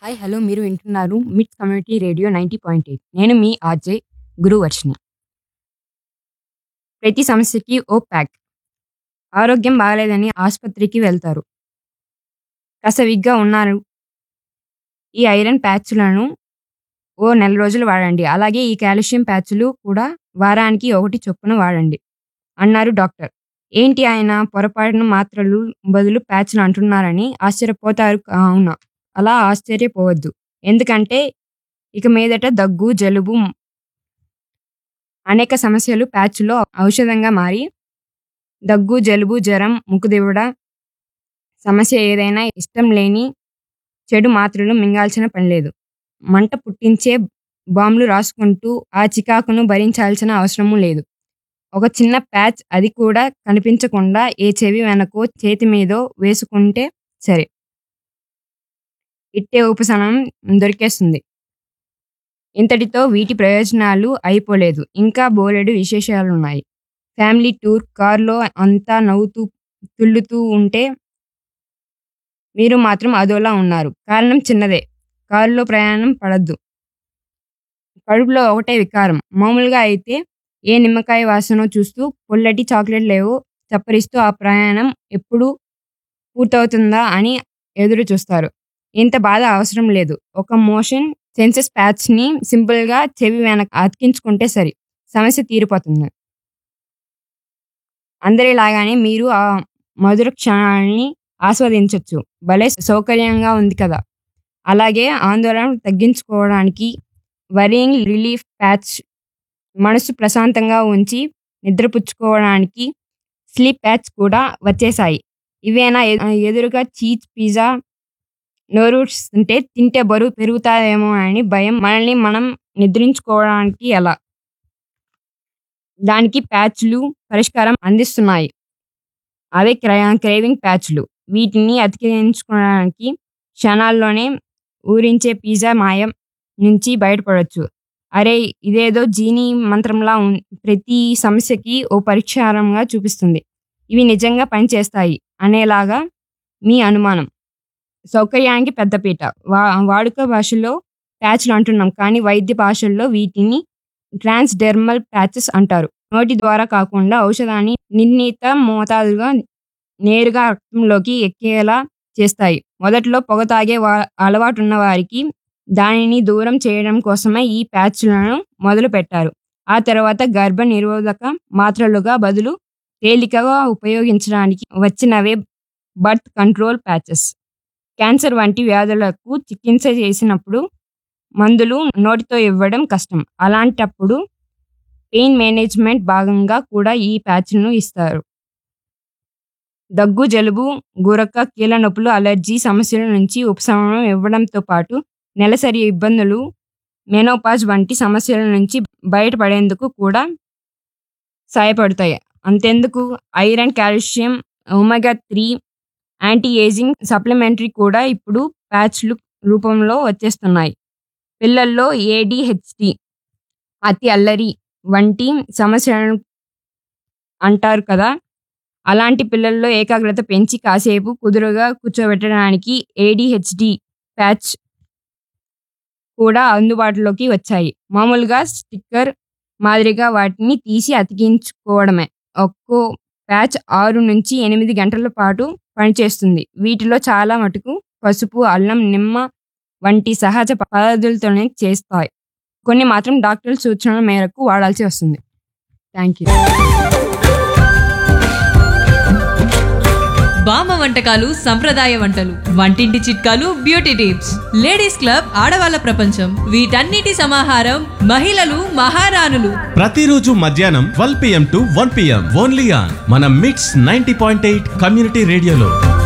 hi hello మీరు వింటున్నారు MIT community radio ninety point eight నేను మీ ఆర్జే గురువర్షిని ప్రతి సమస్యకి ఓ ప్యాక్ ఆరోగ్యం బాగలేదని ఆసుపత్రికి వెళ్తారు కాస్త విగ్గా ఉన్నారు ఈ ఐరన్ ప్యాచ్లను ఓ నెల రోజులు వాడండి అలాగే ఈ కాల్షియం ప్యాచ్లు కూడా వారానికి ఒకటి చొప్పున వాడండి అన్నారు డాక్టర్ ఏంటి ఆయన పొరపాటున మాత్రలు బదులు ప్యాచ్లు అంటున్నారని ఆశ్చర్యపోతారు అవునా అలా ఆశ్చర్యపోవద్దు ఎందుకంటే ఇక మీదట దగ్గు జలుబు అనేక సమస్యలు ప్యాచ్లో ఔషధంగా మారి దగ్గు జలుబు జ్వరం ముక్కుదివుడ సమస్య ఏదైనా ఇష్టం లేని చెడు మాత్రలు మింగాల్సిన పని లేదు మంట పుట్టించే బాంబులు రాసుకుంటూ ఆ చికాకును భరించాల్సిన అవసరము లేదు ఒక చిన్న ప్యాచ్ అది కూడా కనిపించకుండా ఏ చెవి వెనకో చేతి మీదో వేసుకుంటే సరే ఇట్టే ఉపశమనం దొరికేస్తుంది ఇంతటితో వీటి ప్రయోజనాలు అయిపోలేదు ఇంకా బోలెడు విశేషాలున్నాయి ఫ్యామిలీ టూర్ కారులో అంతా నవ్వుతూ తుల్లుతూ ఉంటే మీరు మాత్రం అదోలా ఉన్నారు కారణం చిన్నదే కారులో ప్రయాణం పడద్దు కడుపులో ఒకటే వికారం మామూలుగా అయితే ఏ నిమ్మకాయ వాసన చూస్తూ పొల్లటి చాక్లెట్ లేవో చప్పరిస్తూ ఆ ప్రయాణం ఎప్పుడు పూర్తవుతుందా అని ఎదురు చూస్తారు ఇంత బాధ అవసరం లేదు ఒక మోషన్ సెన్సెస్ ప్యాచ్ ని సింపుల్ గా చెవి వెనక అతికించుకుంటే సరి సమస్య తీరిపోతుంది అందరిలాగానే మీరు ఆ మధుర క్షణాలని ఆస్వాదించవచ్చు భలే సౌకర్యంగా ఉంది కదా అలాగే ఆందోళన తగ్గించుకోవడానికి వరింగ్ రిలీఫ్ ప్యాచ్ మనసు ప్రశాంతంగా ఉంచి నిద్రపుచ్చుకోవడానికి స్లీప్ ప్యాచ్ కూడా వచ్చేసాయి ఇవేనా ఎ- ఎదురుగా చీజ్ పిజ్జా నోరూస్తుంటే తింటే బరువు పెరుగుతాయేమో అని భయం మనల్ని మనం నిద్రించుకోవడానికి ఎలా దానికి ప్యాచ్లు పరిష్కారం అందిస్తున్నాయి అవే క్రేవింగ్ ప్యాచ్లు వీటిని అతికించుకోవడానికి క్షణాల్లోనే ఊరించే పిజ్జా మాయం నుంచి బయటపడవచ్చు అరే ఇదేదో జీనీ మంత్రంలా ఉం ప్రతి సమస్యకి ఓ పరిష్కారంగా చూపిస్తుంది ఇవి నిజంగా పనిచేస్తాయి అనేలాగా మీ అనుమానం సౌకర్యానికి పెద్దపీట వా వాడుక భాషలో ప్యాచ్లు అంటున్నాం కానీ వైద్య భాషల్లో వీటిని ట్రాన్స్డెర్మల్ ప్యాచెస్ అంటారు నోటి ద్వారా కాకుండా ఔషధాన్ని నిర్ణీత మోతాదుగా నేరుగా రక్తంలోకి ఎక్కేలా చేస్తాయి మొదట్లో పొగ తాగే వా అలవాటున్న వారికి దానిని దూరం చేయడం కోసమే ఈ ప్యాచ్లను మొదలు పెట్టారు ఆ తర్వాత గర్భ నిరోధక మాత్రలుగా బదులు తేలికగా ఉపయోగించడానికి వచ్చినవే బర్త్ కంట్రోల్ ప్యాచెస్ క్యాన్సర్ వంటి వ్యాధులకు చికిత్స చేసినప్పుడు మందులు నోటితో ఇవ్వడం కష్టం అలాంటప్పుడు పెయిన్ మేనేజ్మెంట్ భాగంగా కూడా ఈ ప్యాచ్ను ఇస్తారు దగ్గు జలుబు గురక కీళ్ళ నొప్పులు అలర్జీ సమస్యల నుంచి ఉపశమనం ఇవ్వడంతో పాటు నెలసరి ఇబ్బందులు మెనోపాజ్ వంటి సమస్యల నుంచి బయటపడేందుకు కూడా సహాయపడతాయి అంతెందుకు iron calcium omega three anti ageing supplementary కూడా ఇప్పుడు ప్యాచ్లు రూపంలో వచ్చేస్తున్నాయి పిల్లల్లో ఏడిహెచ్డి అతి అల్లరి వంటి సమస్యలను అంటారు కదా అలాంటి పిల్లల్లో ఏకాగ్రత పెంచి కాసేపు కుదురుగా కూర్చోబెట్టడానికి ఏడిహెచ్డి ప్యాచ్ కూడా అందుబాటులోకి వచ్చాయి మామూలుగా స్టిక్కర్ మాదిరిగా వాటిని తీసి అతికించుకోవడమే ఒక్కో ప్యాచ్ ఆరు నుంచి ఎనిమిది గంటల పాటు పనిచేస్తుంది వీటిలో చాలా మటుకు పసుపు అల్లం నిమ్మ వంటి సహజ పదార్థాలతోనే చేస్తాయి కొన్ని మాత్రం డాక్టర్ల సూచనల మేరకు వాడాల్సి వస్తుంది థ్యాంక్ యూ బామ్మ వంటకాలు సంప్రదాయ వంటలు వంటింటి చిట్కాలు బ్యూటీ టిప్స్ లేడీస్ క్లబ్ ఆడవాళ్ళ ప్రపంచం వీటన్నిటి సమాహారం మహిళలు మహారాణులు ప్రతిరోజు మధ్యాహ్నం twelve PM to one PM only on మన MITS ninety point eight community రేడియోలో